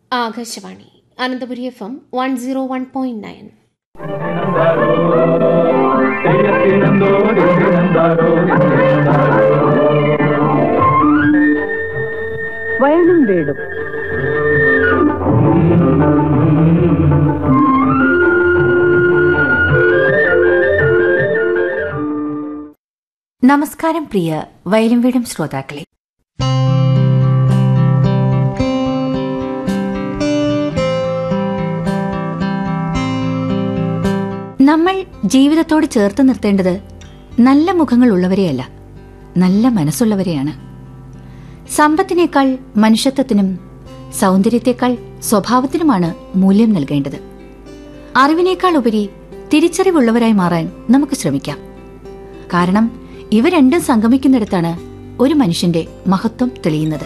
Akashvani Ananthapuri F M one zero one point nine വയലും വീടും നമസ്കാരം പ്രിയ വയലും വീടും ശ്രോതാക്കളെ നമ്മൾ ജീവിതത്തോട് ചേർത്ത് നിർത്തേണ്ടത് നല്ല മുഖങ്ങൾ ഉള്ളവരെയല്ല നല്ല മനസ്സുള്ളവരെയാണ് സമ്പത്തിനേക്കാൾ മനുഷ്യത്വത്തിനും സൗന്ദര്യത്തെക്കാൾ സ്വഭാവത്തിനുമാണ് മൂല്യം നൽകേണ്ടത് അറിവിനേക്കാൾ ഉപരി തിരിച്ചറിവുള്ളവരായി മാറാൻ നമുക്ക് ശ്രമിക്കാം കാരണം ഇവ രണ്ടും സംഗമിക്കുന്നിടത്താണ് ഒരു മനുഷ്യന്റെ മഹത്വം തെളിയുന്നത്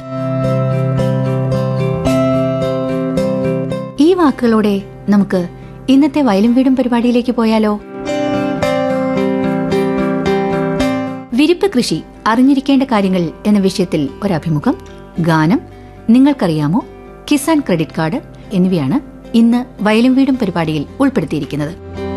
ഈ വാക്കുകളോടെ നമുക്ക് ഇന്നത്തെ വയലും വീടും പരിപാടിയിലേക്ക് പോയാലോ വിരിപ്പ് കൃഷി അറിഞ്ഞിരിക്കേണ്ട കാര്യങ്ങൾ എന്ന വിഷയത്തിൽ ഒരഭിമുഖം ഗാനം നിങ്ങൾക്കറിയാമോ കിസാൻ ക്രെഡിറ്റ് കാർഡ് എന്നിവയാണ് ഇന്ന് വയലും വീടും പരിപാടിയിൽ ഉൾപ്പെടുത്തിയിരിക്കുന്നത്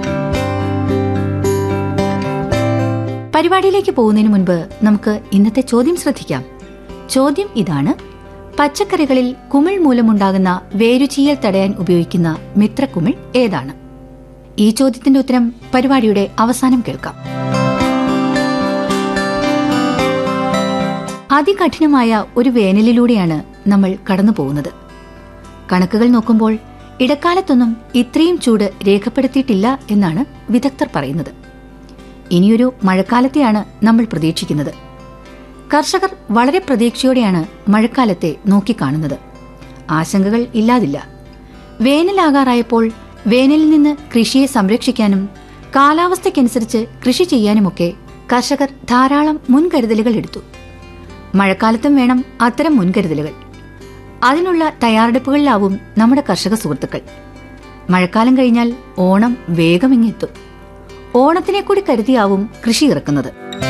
പരിപാടിയിലേക്ക് പോകുന്നതിന് മുൻപ് നമുക്ക് ഇന്നത്തെ ചോദ്യം ശ്രദ്ധിക്കാം ചോദ്യം ഇതാണ് പച്ചക്കറികളിൽ കുമിൾ മൂലമുണ്ടാകുന്ന വേരുചീയൽ തടയാൻ ഉപയോഗിക്കുന്ന മിത്രക്കുമിൾ ഏതാണ് ഈ ചോദ്യത്തിന്റെ ഉത്തരം പരിപാടിയുടെ അവസാനം കേൾക്കാം അതികഠിനമായ ഒരു വേനലിലൂടെയാണ് നമ്മൾ കടന്നു പോകുന്നത് കണക്കുകൾ നോക്കുമ്പോൾ ഇടക്കാലത്തൊന്നും ഇത്രയും ചൂട് രേഖപ്പെടുത്തിയിട്ടില്ല എന്നാണ് വിദഗ്ധർ പറയുന്നത് ഇനിയൊരു മഴക്കാലത്തെയാണ് നമ്മൾ പ്രതീക്ഷിക്കുന്നത് കർഷകർ വളരെ പ്രതീക്ഷയോടെയാണ് മഴക്കാലത്തെ നോക്കിക്കാണുന്നത് ആശങ്കകൾ ഇല്ലാതില്ല വേനലാകാറായപ്പോൾ വേനലിൽ നിന്ന് കൃഷിയെ സംരക്ഷിക്കാനും കാലാവസ്ഥയ്ക്കനുസരിച്ച് കൃഷി ചെയ്യാനുമൊക്കെ കർഷകർ ധാരാളം മുൻകരുതലുകൾ എടുത്തു മഴക്കാലത്തും വേണം അത്തരം മുൻകരുതലുകൾ അതിനുള്ള തയ്യാറെടുപ്പുകളിലാവും നമ്മുടെ കർഷക സുഹൃത്തുക്കൾ മഴക്കാലം കഴിഞ്ഞാൽ ഓണം വേഗമിങ്ങെത്തും ഓണത്തിനെ കൂടി കരുതിയാവും കൃഷി ഇറക്കുന്നത്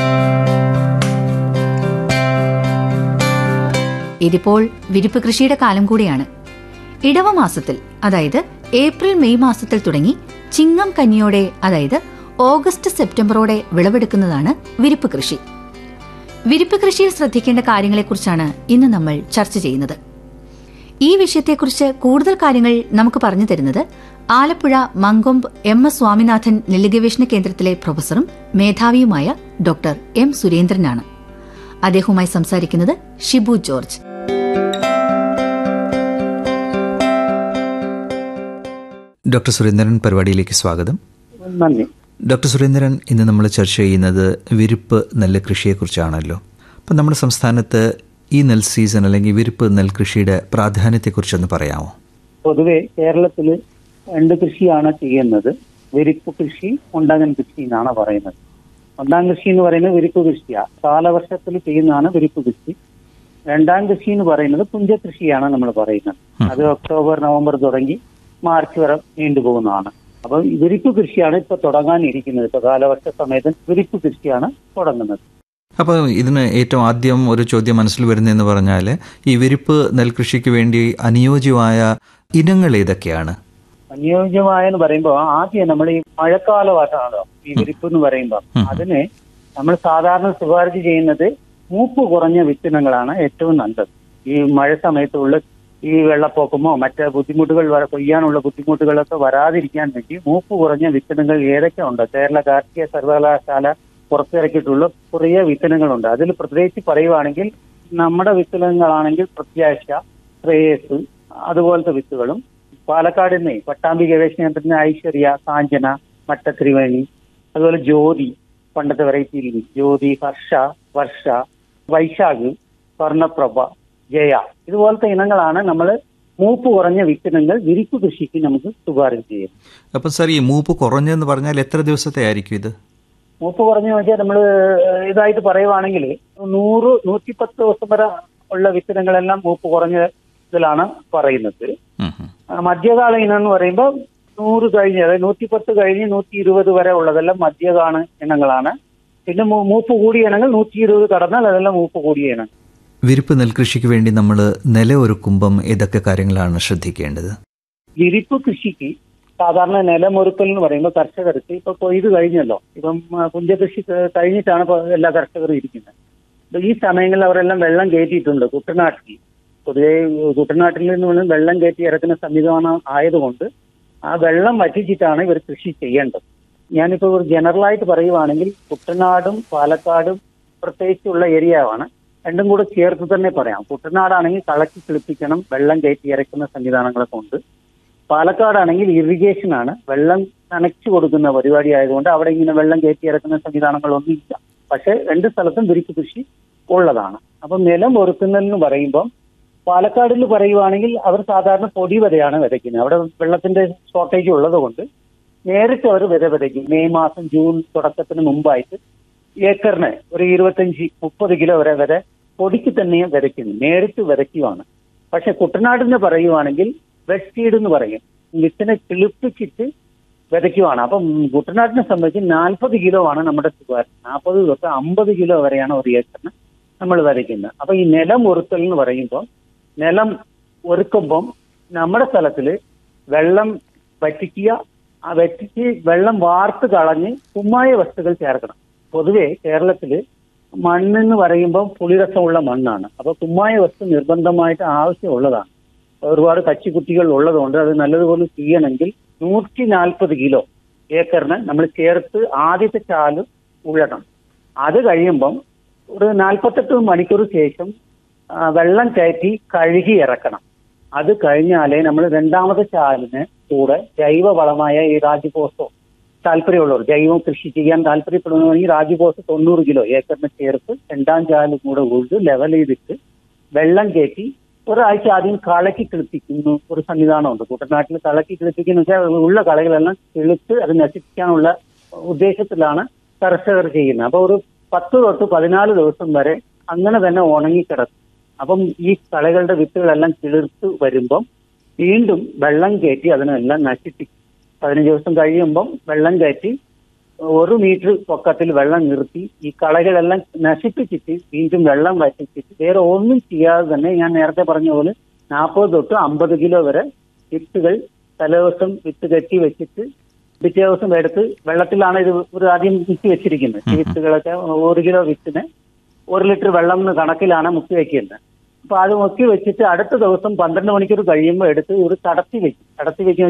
ഇതിപ്പോൾ വിരിപ്പ് കൃഷിയുടെ കാലം കൂടിയാണ് ഇടവ മാസത്തിൽ അതായത് ഏപ്രിൽ മെയ് മാസത്തിൽ തുടങ്ങി ചിങ്ങം കന്നിയോടെ അതായത് ഓഗസ്റ്റ് സെപ്റ്റംബറോടെ വിളവെടുക്കുന്നതാണ് വിരിപ്പ് കൃഷി വിരിപ്പ് കൃഷിയിൽ ശ്രദ്ധിക്കേണ്ട കാര്യങ്ങളെക്കുറിച്ചാണ് ഇന്ന് നമ്മൾ ചർച്ച ചെയ്യുന്നത് ഈ വിഷയത്തെക്കുറിച്ച് കൂടുതൽ കാര്യങ്ങൾ നമുക്ക് പറഞ്ഞു തരുന്നത് ആലപ്പുഴ മങ്കൊമ്പ് എം എസ് സ്വാമിനാഥൻ നെല്ലുഗവേഷണ കേന്ദ്രത്തിലെ പ്രൊഫസറും മേധാവിയുമായ ഡോക്ടർ എം സുരേന്ദ്രനാണ് അദ്ദേഹവുമായി സംസാരിക്കുന്നത് ഷിബു ജോർജ് ഡോക്ടർ സുരേന്ദ്രൻ പരിപാടിയിലേക്ക് സ്വാഗതം നന്ദി ഡോക്ടർ സുരേന്ദ്രൻ ഇന്ന് നമ്മൾ ചർച്ച ചെയ്യുന്നത് വിരിപ്പ് നെല്ല് കൃഷിയെക്കുറിച്ചാണല്ലോ അപ്പം നമ്മുടെ സംസ്ഥാനത്ത് ഈ നെൽ സീസൺ അല്ലെങ്കിൽ വിരിപ്പ് നെൽകൃഷിയുടെ പ്രാധാന്യത്തെക്കുറിച്ചൊന്ന് പറയാമോ പൊതുവെ കേരളത്തിൽ രണ്ട് കൃഷിയാണ് ചെയ്യുന്നത് വിരിപ്പ് കൃഷി ഉണ്ടാകൻ കൃഷി എന്നാണ് പറയുന്നത് ഒന്നാം കൃഷി എന്ന് പറയുന്നത് വിരിപ്പ് കൃഷിയാണ് കാലവർഷത്തിൽ ചെയ്യുന്നതാണ് വിരിപ്പ് കൃഷി രണ്ടാം കൃഷി എന്ന് പറയുന്നത് പുഞ്ചകൃഷിയാണ് നമ്മൾ പറയുന്നത് അത് ഒക്ടോബർ നവംബർ തുടങ്ങി മാർച്ച് വരെ നീണ്ടുപോകുന്നതാണ് അപ്പൊ വിരിപ്പ് കൃഷിയാണ് ഇപ്പൊ തുടങ്ങാനിരിക്കുന്നത് ഇപ്പൊ കാലവർഷ സമയത്ത് വിരിപ്പ് കൃഷിയാണ് തുടങ്ങുന്നത് അപ്പോൾ ഇതിന് ഏറ്റവും ആദ്യം ഒരു ചോദ്യം മനസ്സിൽ വരുന്നതെന്ന് പറഞ്ഞാൽ ഈ വിരിപ്പ് നെൽകൃഷിക്ക് വേണ്ടി അനുയോജ്യമായ ഇനങ്ങൾ ഏതൊക്കെയാണ് അനുയോജ്യമായ എന്ന് പറയുമ്പോൾ ആദ്യം നമ്മൾ ഈ മഴക്കാലമായിട്ടാണല്ലോ ഈ വിരിപ്പ് എന്ന് പറയുമ്പോൾ അതിന് നമ്മൾ സാധാരണ ശുപാർശ ചെയ്യുന്നത് മൂപ്പ് കുറഞ്ഞ വിത്തിനങ്ങളാണ് ഏറ്റവും നല്ലത് ഈ മഴ സമയത്തുള്ള ഈ വെള്ളപ്പൊക്കമോ മറ്റ് ബുദ്ധിമുട്ടുകൾ വര- കൊയ്യാനുള്ള ബുദ്ധിമുട്ടുകളൊക്കെ വരാതിരിക്കാൻ വേണ്ടി മൂപ്പ് കുറഞ്ഞ വിത്തനങ്ങൾ ഏതൊക്കെ ഉണ്ട് കേരള കാർഷിക സർവകലാശാല പുറത്തിറക്കിയിട്ടുള്ള കുറേ വിത്തനങ്ങളുണ്ട് അതിൽ പ്രത്യേകിച്ച് പറയുവാണെങ്കിൽ നമ്മുടെ വിത്തനങ്ങളാണെങ്കിൽ പ്രത്യാശ ശ്രേയസ് അതുപോലത്തെ വിത്തുകളും പാലക്കാട് നിന്ന് പട്ടാമ്പി ഗവേഷണ കേന്ദ്രത്തിന് ഐശ്വര്യ കാഞ്ചന മട്ടത്രിവേണി അതുപോലെ ജ്യോതി പണ്ടത്തെ വെറൈറ്റി ജ്യോതി ഹർഷ വർഷ വൈശാഖ് സ്വർണപ്രഭ ജയ ഇതുപോലത്തെ ഇനങ്ങളാണ് നമ്മൾ മൂപ്പ് കുറഞ്ഞ വിത്തിനങ്ങൾ വിരിപ്പ് കൃഷിക്ക് നമുക്ക് ശുപാർശ ചെയ്യും അപ്പം സാർ ഈ മൂപ്പ് കുറഞ്ഞെന്ന് പറഞ്ഞാൽ എത്ര ദിവസത്തെ ആയിരിക്കും ഇത് മൂപ്പ് കുറഞ്ഞു വെച്ചാൽ നമ്മൾ ഇതായിട്ട് പറയുവാണെങ്കിൽ നൂറ് നൂറ്റിപ്പത്ത് ദിവസം വരെ ഉള്ള വിത്തിനങ്ങളെല്ലാം മൂപ്പ് കുറഞ്ഞ ഇതിലാണ് പറയുന്നത് ഉം, ഉം. ആ, മധ്യകാല ഇനം എന്ന് പറയുമ്പോൾ നൂറ് കഴിഞ്ഞ് അതായത് നൂറ്റിപ്പത്ത് കഴിഞ്ഞ് നൂറ്റി ഇരുപത് വരെ ഉള്ളതെല്ലാം മധ്യകാല ഇനങ്ങളാണ് പിന്നെ മൂ- മൂപ്പ് കൂടിയ ഇനങ്ങൾ നൂറ്റി ഇരുപത് കടന്നാൽ അതെല്ലാം മൂപ്പ് കൂടിയ ഇനം വിരിപ്പ് നെൽകൃഷിക്ക് വേണ്ടി നമ്മൾ നില ഒരുക്കുമ്പം ഏതൊക്കെ കാര്യങ്ങളാണ് ശ്രദ്ധിക്കേണ്ടത് വിരിപ്പ് കൃഷിക്ക് സാധാരണ നിലമൊരുക്കൽ എന്ന് പറയുമ്പോൾ കർഷകർക്ക് ഇപ്പൊ കൊയ്ത് കഴിഞ്ഞല്ലോ ഇപ്പം ആ, പുഞ്ചകൃഷി ക- കഴിഞ്ഞിട്ടാണ് ഇപ്പൊ എല്ലാ കർഷകരും ഇരിക്കുന്നത് അപ്പൊ ഈ സമയങ്ങളിൽ അവരെല്ലാം വെള്ളം കയറ്റിയിട്ടുണ്ട് കുട്ടനാട്ടിൽ പൊതുവെ കുട്ടനാട്ടിൽ നിന്ന് വെള്ളം കയറ്റി ഇറക്കുന്ന സംവിധാനം ആയതുകൊണ്ട് ആ വെള്ളം വറ്റിച്ചിട്ടാണ് ഇവർ കൃഷി ചെയ്യേണ്ടത് ഞാനിപ്പോ ഒരു ജനറലായിട്ട് പറയുവാണെങ്കിൽ കുട്ടനാടും പാലക്കാടും പ്രത്യേകിച്ചുള്ള ഏരിയയാണ് രണ്ടും കൂടെ ചേർത്ത് തന്നെ പറയാം കുട്ടനാടാണെങ്കിൽ കളക്കി കിളിപ്പിക്കണം വെള്ളം കയറ്റി ഇറക്കുന്ന സംവിധാനങ്ങളൊക്കെ ഉണ്ട് പാലക്കാടാണെങ്കിൽ ഇറിഗേഷൻ ആണ് വെള്ളം നനച്ചു കൊടുക്കുന്ന പരിപാടി ആയതുകൊണ്ട് അവിടെ ഇങ്ങനെ വെള്ളം കയറ്റി ഇറക്കുന്ന സംവിധാനങ്ങളൊന്നും ഇല്ല പക്ഷെ രണ്ട് സ്ഥലത്തും വിരിപ്പ് കൃഷി ഉള്ളതാണ് അപ്പം നിലം ഒരുക്കുന്നതെന്ന് പറയുമ്പോൾ പാലക്കാടിൽ പറയുവാണെങ്കിൽ അവർ സാധാരണ പൊടി വരെയാണ് വിതയ്ക്കുന്നത് അവിടെ വെള്ളത്തിന്റെ ഷോർട്ടേജ് ഉള്ളത് കൊണ്ട് നേരിട്ട് അവർ വിത വിതയ്ക്കും മെയ് മാസം ജൂൺ തുടക്കത്തിന് മുമ്പായിട്ട് ഏക്കറിന് ഒരു ഇരുപത്തഞ്ച് മുപ്പത് കിലോ വരെ വരെ പൊടിക്ക് തന്നെ വിതയ്ക്കുന്നു നേരിട്ട് വിതയ്ക്കുവാണ് പക്ഷെ കുട്ടനാടിന് പറയുവാണെങ്കിൽ വെറ്റ് സീഡ് എന്ന് പറയും വിത്തിനെ കിളിപ്പിച്ചിട്ട് വിതയ്ക്കുവാണ് അപ്പം കുട്ടനാടിനെ സംബന്ധിച്ച് നാൽപ്പത് കിലോ ആണ് നമ്മുടെ ശുപാർശ നാൽപ്പത് തൊട്ട് അമ്പത് കിലോ വരെയാണ് ഒരു ഏക്കറിന് നമ്മൾ വിതയ്ക്കുന്നത് അപ്പൊ ഈ നിലം ഒരുക്കൽ എന്ന് പറയുമ്പോൾ നിലം ഒരുക്കുമ്പം നമ്മുടെ സ്ഥലത്തിൽ വെള്ളം വറ്റിക്കുക ആ വറ്റിച്ച് വെള്ളം വാർത്ത് കളഞ്ഞ് കുമ്മായ വസ്തുക്കൾ ചേർക്കണം പൊതുവെ കേരളത്തില് മണ്ണെന്ന് പറയുമ്പോൾ പുളിരസമുള്ള മണ്ണാണ് അപ്പൊ കുമ്മായ വസ്തു നിർബന്ധമായിട്ട് ആവശ്യമുള്ളതാണ് ഒരുപാട് കച്ചിക്കുട്ടികൾ ഉള്ളതുകൊണ്ട് അത് നല്ലതുപോലെ ചെയ്യണമെങ്കിൽ നൂറ്റി നാൽപ്പത് കിലോ ഏക്കറിന് നമ്മൾ ചേർത്ത് ആദ്യത്തെ ചാല് ഉള്ളണം അത് കഴിയുമ്പം ഒരു നാൽപ്പത്തെട്ട് മണിക്കൂർ ശേഷം ആ, വെള്ളം കയറ്റി കഴുകി ഇറക്കണം അത് കഴിഞ്ഞാലേ നമ്മൾ രണ്ടാമത്തെ ചാലിന് കൂടെ ജൈവ വളമായ ഈ രാജുപോസോ താല്പര്യമുള്ളവർ ജൈവം കൃഷി ചെയ്യാൻ താല്പര്യപ്പെടുന്നവർക്ക് രാജുപോസ് തൊണ്ണൂറ് കിലോ ഏക്കറിന് ചേർത്ത് രണ്ടാം ചാലും കൂടെ ഉഴുത് ലെവൽ ചെയ്തിട്ട് വെള്ളം കയറ്റി ഒരാഴ്ച ആദ്യം കളക്കി കിളിപ്പിക്കുന്നു ഒരു സംവിധാനമുണ്ട് കുട്ടനാട്ടിൽ കളക്കി കിളിപ്പിക്കുന്ന വെച്ചാൽ ഉള്ള കളകളെല്ലാം കിളിച്ച് അത് നശിപ്പിക്കാനുള്ള ഉദ്ദേശത്തിലാണ് കർഷകർ ചെയ്യുന്നത് അപ്പൊ ഒരു പത്ത് തൊട്ട് പതിനാല് ദിവസം വരെ അങ്ങനെ തന്നെ ഉണങ്ങിക്കിടക്കും അപ്പം ഈ കളകളുടെ വിത്തുകളെല്ലാം കിളിർത്ത് വരുമ്പം വീണ്ടും വെള്ളം കയറ്റി അതിനെല്ലാം നശിപ്പിക്കും പതിനഞ്ച് ദിവസം കഴിയുമ്പം വെള്ളം കയറ്റി ഒരു മീറ്റർ പൊക്കത്തിൽ വെള്ളം നിർത്തി ഈ കളകളെല്ലാം നശിപ്പിച്ചിട്ട് വീണ്ടും വെള്ളം വറ്റിച്ചിട്ട് വേറെ ഒന്നും ചെയ്യാതെ തന്നെ ഞാൻ നേരത്തെ പറഞ്ഞ പോലെ നാൽപ്പത് തൊട്ട് അമ്പത് കിലോ വരെ വിത്തുകൾ തലേദിവസം വിത്ത് കെട്ടി വെച്ചിട്ട് പിറ്റേ ദിവസം എടുത്ത് വെള്ളത്തിലാണ് ഇത് ഒരു ആദ്യം മുക്കി വെച്ചിരിക്കുന്നത് ഈ വിത്തുകളൊക്കെ ഒരു കിലോ വിത്തിന് ഒരു ലിറ്റർ വെള്ളം എന്ന കണക്കിലാണ് മുക്കി വെക്കുന്നത് അപ്പൊ അത് മുക്കി വെച്ചിട്ട് അടുത്ത ദിവസം പന്ത്രണ്ട് മണിക്കൂർ കഴിയുമ്പോൾ എടുത്ത് ഒരു കടത്തി വെക്കും കടത്തി വെക്കുന്ന